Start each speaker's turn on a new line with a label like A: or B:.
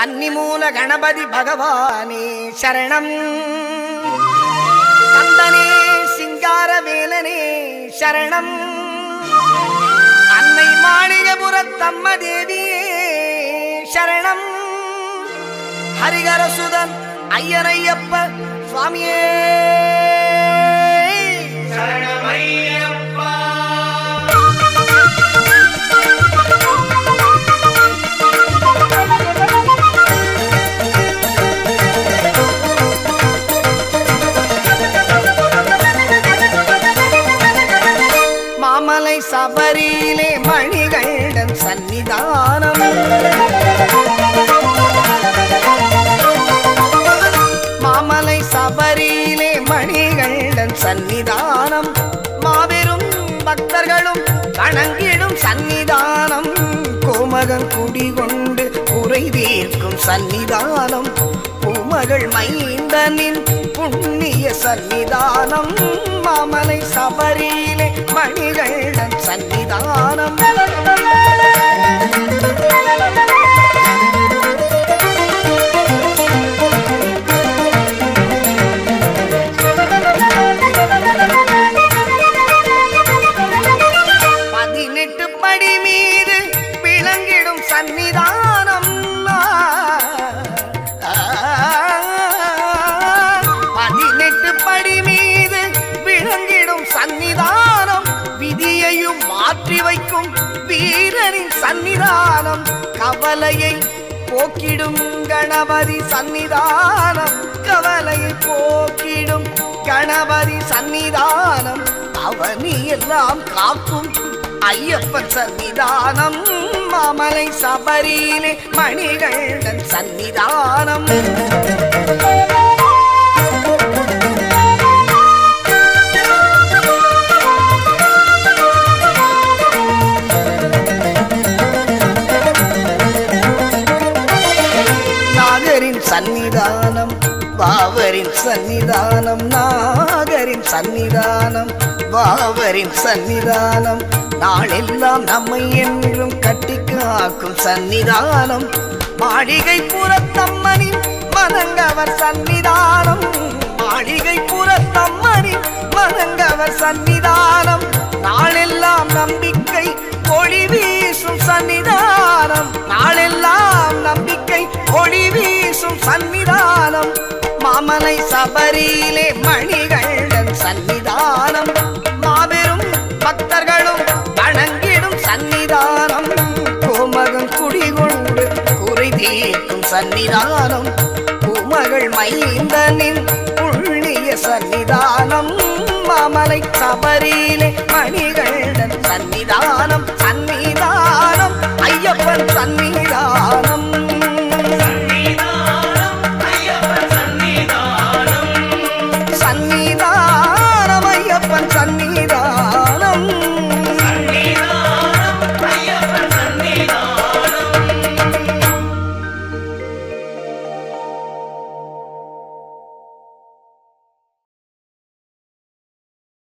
A: கன்னிமூல கணபதி பகவானே சரணம் கந்தனே சிங்கார வேலனே சரணம் அன்னை மாளிகபுரத்தம்ம தேவியே சரணம் ஹரிகரசுதன் ஐயனையப்ப சுவாமியே
B: சரணமையப்பா
A: மாமலை சபரியிலே மணிகண்டன் சன்னிதானம் மாமலை சபரியிலே மணிகண்டன் சன்னிதானம் மாபெரும் பக்தர்களும் வணங்கிடும் சன்னிதானம் கோமகன் குடிகொண்டு குறை தீர்க்கும் சன்னிதானம் பூமகள் மைந்தனின் புண்ணிய சன்னிதானம் மாமலை சபரியிலே மணிகண்டன் சன்னிதானம் பதினெட்டு படி மீது விளங்கிடும் சன்னிதானம் பதினெட்டு படி மீது விளங்கிடும் சன்னிதானம் விதியையும் மாற்றி வைக்கும் வீரனின் சன்னிதானம் கவலையை போக்கிடும் கணபதி சன்னிதானம் கவலையை போக்கிடும் கணபதி சன்னிதானம் அவனி எல்லாம் காக்கும் ஐயப்பன் சன்னிதானம் மாமலை சபரியிலே மணிகண்டன் சன்னிதானம் நாகரின் சன்னிதானம் பாவரின் சன்னிதானம் நாகரின் சன்னிதானம் பாவரின் சன்னிதானம் நாளெல்லாம் நம்மை என்றும் கட்டி காக்கும் சன்னிதானம் மாளிகை புறத்தம்மனின் மனங்கவர் சன்னிதானம் மாளிகை புறத்தம்மனின் மனங்கவர் சன்னிதானம் நாளெல்லாம் நம்பிக்கை ஒளி வீசும் சன்னிதானம் நாளெல்லாம் நம்பிக்கை ஒளி வீசும் சன்னிதானம் மாமலை சபரியிலே மணிகண்டன் சன்னிதானம் மாபெரும் பக்தர்களும் வணங்கிடும் சன்னிதானம் கோமகன் குடிகொண்டு குறை தீர்க்கும் சன்னிதானம் பூமகள் மைந்தனின் புண்ணிய சன்னிதானம் மாமலை சபரியிலே மணிகண்டன் சன்னிதானம் சன்னிதானம் ஐயப்பன் சன்னிதானம் சன்னிதானம் ஐயப்பன் சன்னிதானம்
B: ஐயப்பன் சன்னிதானம்